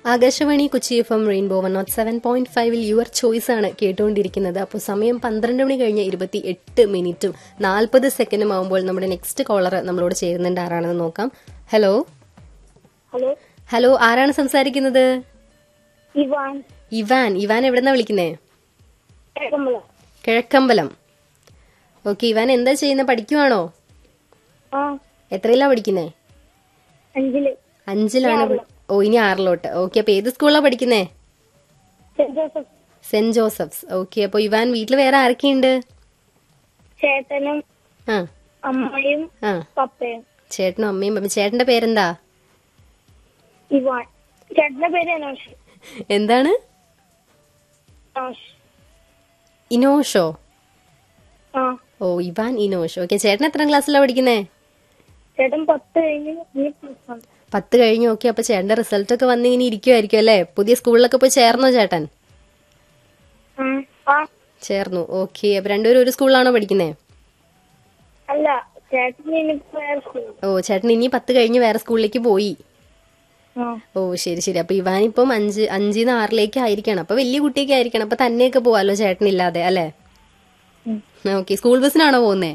Akashvani Kochi F M rainbow one naught seven point ഫൈവിൽ your choice ആണ് കേട്ടുകൊണ്ടിരിക്കുന്നത് അപ്പോൾ സമയം പന്ത്രണ്ട് മണി കഴിഞ്ഞ് ഇരുപത്തി എട്ട് മിനിറ്റും നാൽപ്പത് സെക്കൻഡും ആകുമ്പോൾ നമ്മുടെ നെക്സ്റ്റ് കോളർ നമ്മളോട് ചേരുന്നുണ്ട് ആരാണെന്ന് നോക്കാം ഹലോ ഹലോ ഹലോ ആരാണ് സംസാരിക്കുന്നത് ഇവാൻ ഇവാൻ ഇവാൻ എവിടെന്നാ വിളിക്കുന്നേ കേൾക്കുമ്പോഴോ കിഴക്കമ്പലം ഓക്കെ ഇവാൻ എന്താ ചെയ്യുന്നത് പഠിക്കുവാണോ ആ എത്രയിലാ പഠിക്കുന്നേ അഞ്ചില് അഞ്ചിലാണ് പഠി- ഓ ഇനി ആറിലോട്ട് ഓക്കെ അപ്പൊ ഏത് സ്കൂളിലാ പഠിക്കുന്നേ Saint Joseph Saint Joseph's okay അപ്പൊ ഇവാൻ വീട്ടിൽ വേറെ ആരൊക്കെയുണ്ട് ചേട്ടനും ആ അമ്മയും ആ പപ്പയും ചേട്ടനും അമ്മയും അപ്പൊ ചേട്ടന്റെ പേരെന്താ ഇവാൻ ചേട്ടന്റെ പേര് അനോഷ് എന്താണ് അനോഷ് ഇനോഷോ ആ ഓ ഇവാൻ ഇനോഷ് ഓക്കെ ചേട്ടൻ എത്രാം ക്ലാസ്സിലാ പഠിക്കുന്നേ ചേട്ടൻ പത്ത് കഴിഞ്ഞ് ഇനി plus one. പത്ത് കഴിഞ്ഞു ഓക്കെ അപ്പൊ ചേട്ടന്റെ റിസൾട്ട് ഒക്കെ വന്ന് ഇങ്ങനെ ഇരിക്കുമായിരിക്കും അല്ലേ പുതിയ സ്കൂളിലൊക്കെ പോയി ചേർന്നോ ചേട്ടൻ ആ ആ ചേർന്നു ഓക്കെ അപ്പൊ രണ്ടുപേരും ഒരു സ്കൂളിലാണോ പഠിക്കുന്നേ അല്ല ചേട്ടൻ ഇനിയിപ്പോ വേറെ സ്കൂളിൽ ഓ ചേട്ടൻ ഇനി പത്ത് കഴിഞ്ഞ് വേറെ സ്കൂളിലേക്ക് പോയി ആ ഓ ശരി ശരി അപ്പൊ ഇവാൻ ഇപ്പം അഞ്ച് അഞ്ചിന്ന് ആറിലേക്ക് ആയിരിക്കണം അപ്പൊ വലിയ കുട്ടിയൊക്കെ ആയിരിക്കണം അപ്പൊ തന്നെയൊക്കെ പോവാലോ ചേട്ടനില്ലാതെ അല്ലേ ഉം. ഓക്കെ സ്കൂൾ ബസ്സിനാണോ പോകുന്നേ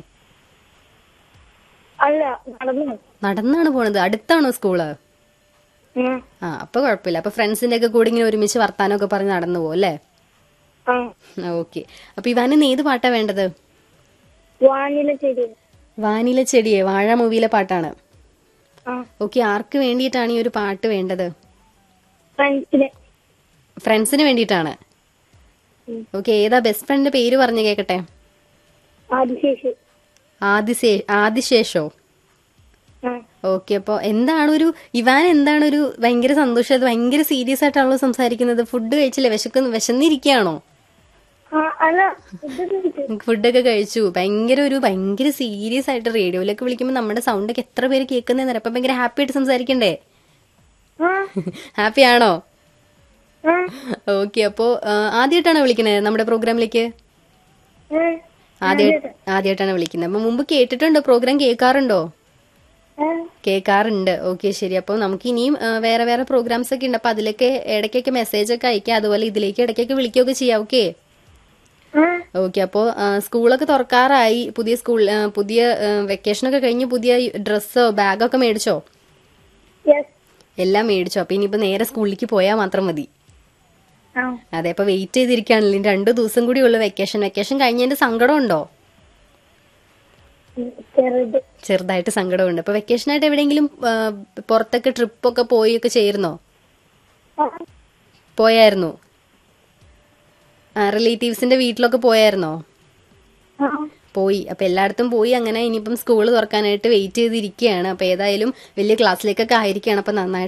അല്ല നടന്നു നടന്നാണ് പോണത് അടുത്താണോ സ്കൂള് ആ ആ അപ്പൊ കുഴപ്പമില്ല അപ്പൊ ഫ്രണ്ട്സിന്റെ ഒക്കെ കൂടെ ഇങ്ങനെ ഒരുമിച്ച് വർത്താനമൊക്കെ പറഞ്ഞ് നടന്നു പോകും അല്ലേ ആ ഓക്കെ അപ്പൊ ഇവാനിന്ന് ഏത് പാട്ടാ വേണ്ടത് വാനില ചെടി വാനില ചെടിയെ വാഴ മൂവിയിലെ പാട്ടാണ് ആ ഓക്കെ ആർക്ക് വേണ്ടിയിട്ടാണ് ഈ ഒരു പാട്ട് വേണ്ടത് ഫ്രണ്ട്സിന് ഫ്രണ്ട്സിന് വേണ്ടിയിട്ടാണ് ഉം. ഓക്കെ ഏതാ ബെസ്റ്റ് ഫ്രണ്ടിന്റെ പേര് പറഞ്ഞു കേക്കട്ടെ ആദിശേഷി ആദിശേ ആദിശേഷോ ആ ഓക്കെ അപ്പൊ എന്താണ് ഒരു ഇവാൻ എന്താണ് ഒരു ഭയങ്കര സന്തോഷം ഭയങ്കര സീരിയസ് ആയിട്ടാണല്ലോ സംസാരിക്കുന്നത് ഫുഡ് കഴിച്ചില്ലേ വിശക്കുന്നു വിശന്നിരിക്കുകയാണോ ആ അല്ല ഇത് കഴിച്ചു. ഫുഡൊക്കെ കഴിച്ചു ഭയങ്കര ഒരു ഭയങ്കര സീരിയസ് ആയിട്ട് റേഡിയോയിലൊക്കെ വിളിക്കുമ്പോൾ നമ്മുടെ സൗണ്ട് ഒക്കെ എത്ര പേര് കേൾക്കുന്നതെന്ന് അപ്പൊ ഭയങ്കര ഹാപ്പി ആയിട്ട് സംസാരിക്കണ്ടേ ആ ഹാപ്പി ആണോ ആ ഓക്കെ അപ്പോ ആദ്യമായിട്ടാണോ വിളിക്കുന്നത് നമ്മുടെ പ്രോഗ്രാമിലേക്ക് ആ ആദ്യമായിട്ട് ആദ്യമായിട്ടാണ് വിളിക്കുന്നത് അപ്പൊ മുമ്പ് കേട്ടിട്ടുണ്ടോ പ്രോഗ്രാം കേൾക്കാറുണ്ടോ ആ കേൾക്കാറുണ്ട് ഓക്കെ ശരി അപ്പോൾ നമുക്ക് ഇനിയും ആ, വേറെ വേറെ പ്രോഗ്രാംസ് ഒക്കെ ഉണ്ട് അപ്പൊ അതിലൊക്കെ ഇടയ്ക്കൊക്കെ മെസ്സേജ് ഒക്കെ അയക്കാം അതുപോലെ ഇതിലേക്ക് ഇടയ്ക്കൊക്കെ വിളിക്കുകയൊക്കെ ചെയ്യാം ഓക്കെ ആ ഓക്കെ അപ്പോൾ സ്കൂളൊക്കെ തുറക്കാറായി പുതിയ സ്കൂൾ ആ, പുതിയ വെക്കേഷനൊക്കെ കഴിഞ്ഞ് പുതിയ ഡ്രസ്സോ ബാഗൊക്കെ മേടിച്ചോ യെസ് എല്ലാം മേടിച്ചോ അപ്പൊ ഇനിയിപ്പോ നേരെ സ്കൂളിലേക്ക് പോയാൽ മാത്രം മതി ആ അതെ അപ്പൊ വെയിറ്റ് ചെയ്തിരിക്കുകയാണല്ലോ ഇനി രണ്ടു ദിവസം കൂടി ഉള്ളു വെക്കേഷൻ വെക്കേഷൻ കഴിഞ്ഞതിന്റെ സങ്കടം ഉണ്ടോ ചെറുത് ചെറുതായിട്ട് സങ്കടമുണ്ട് അപ്പൊ വെക്കേഷനായിട്ട് എവിടെയെങ്കിലും ആ, പുറത്തൊക്കെ ട്രിപ്പൊക്കെ പോയി ഒക്കെ ചേർന്നോ ആ പോയായിരുന്നു റിലേറ്റീവ്സിന്റെ വീട്ടിലൊക്കെ പോയായിരുന്നോ ആ പോയി അപ്പൊ എല്ലായിടത്തും പോയി അങ്ങനെ ഇനിയിപ്പം സ്കൂൾ തുറക്കാനായിട്ട് വെയിറ്റ് ചെയ്തിരിക്കുകയാണ് അപ്പൊ ഏതായാലും വലിയ ക്ലാസ്സിലേക്കൊക്കെ ആയിരിക്കുകയാണ് അപ്പൊ നന്നായിട്ട്